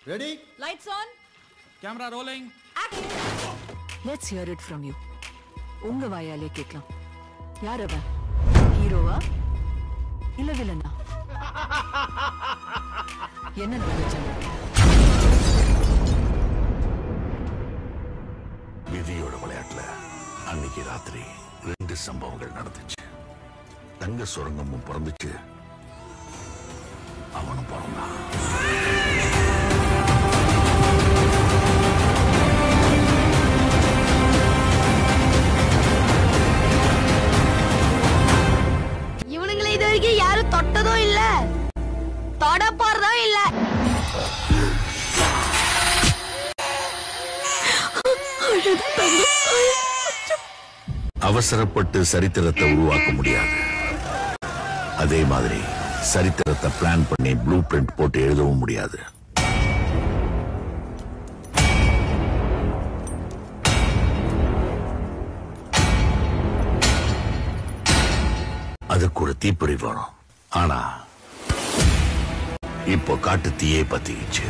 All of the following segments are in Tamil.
ready lights on camera rolling let's hear it from you உங்க வாயாலே கேட்கலாம் யார் அவன் ஹீரோவா இல்ல வில்லனா என்ன நடந்துச்சு விதியோட விளையாட்டுல அன்னைக்கு ராத்திரி ரெண்டு சம்பவங்கள் நடந்துச்சு தங்க சுரங்கமும் பிறந்துச்சு அவனும் பிறந்தான் இவனுங்களை இது வரைக்கும் யாரும் தொட்டதும் இல்ல தொட போறதும் இல்ல அவசரப்பட்டு சரித்திரத்தை உருவாக்க முடியாது அதே மாதிரி சரித்திரத்தை பிளான் பண்ணி ப்ளூ பிரிண்ட் போட்டு எழுதவும் முடியாது அதுக்கு ஒரு தீப்பொறி வரும் ஆனா இப்போ காட்டு தீயே பத்திக்கிச்சு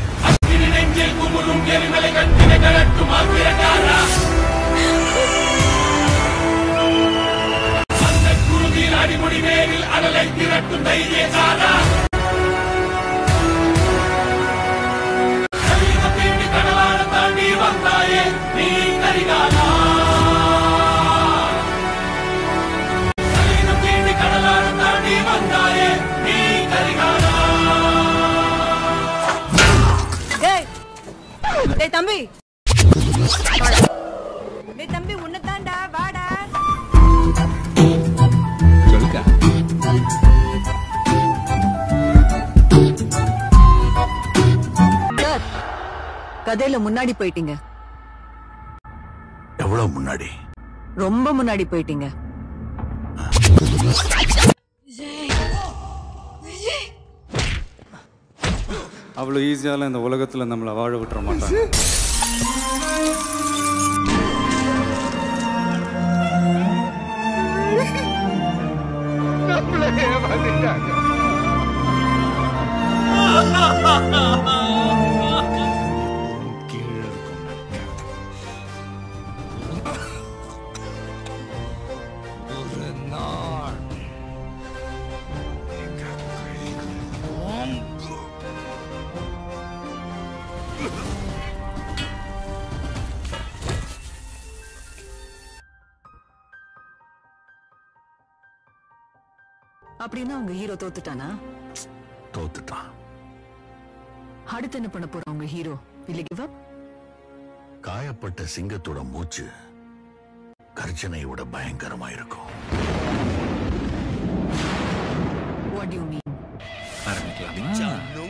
டேய் டேய் தம்பி டேய் தம்பி உன்னதான்டா வாடா சொல்லுக்கா சார் கதையில முன்னாடி போயிட்டீங்க எவ்வளவு முன்னாடி ரொம்ப முன்னாடி போயிட்டீங்க அவ்வளோ ஈஸியால இந்த உலகத்தில் நம்மளை வாழ விட்டுற மாட்டாங்க அப்படின்னா உங்க ஹீரோ தோத்துட்டானா தோத்துட்டான் அடுத்து என்ன பண்ண போற உங்க ஹீரோ இல்ல கிவ் அப் காயப்பட்ட சிங்கத்தோட மூச்சு கர்ஜனையோட பயங்கரமா இருக்கும் வாட் யூ மீன் ஆரம்பிக்கலாமா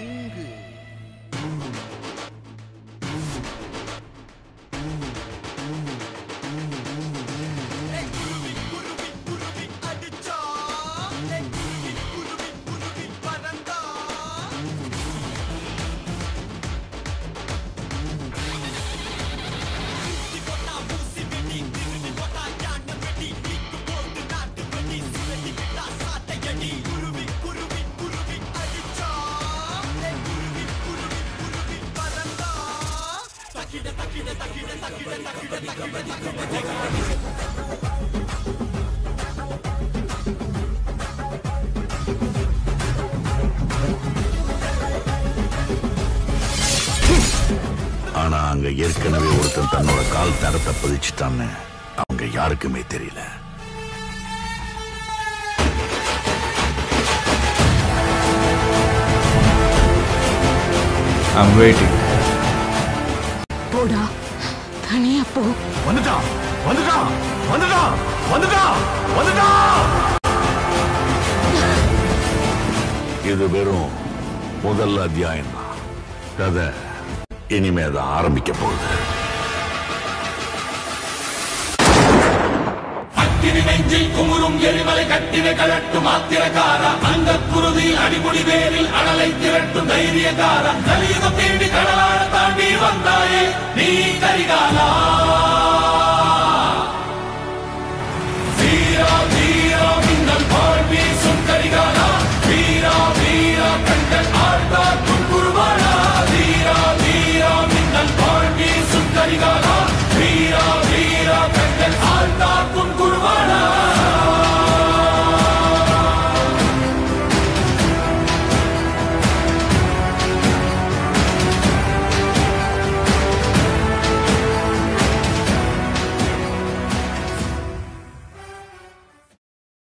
ஆனா அங்க ஏற்கனவே ஒருத்தன் தன்னோட கால் தரத்தை பதிச்சுட்டான்னு அவங்க யாருக்குமே தெரியல ஐம் வெயிட்டிங் போடா தனியா போ வந்துட்டான் வந்துட்டான் வந்துட்டான் வந்துட்டான் வந்துட்டான் இது வெறும் முதல் அத்தியாயம் தான் கதை இனிமே தான் ஆரம்பிக்க போகுது அக்கினி நெஞ்சில் குமுறும் எரிமலை கட்டின கலட்டும் ஆத்திரக்காரா அந்த குருதியில் அடிமுடி வேரில் அனலை திரட்டும் தைரியக்காரா கலியுகம் தேடி கடலாட தாண்டி வந்தாயே நீ கரிகாலா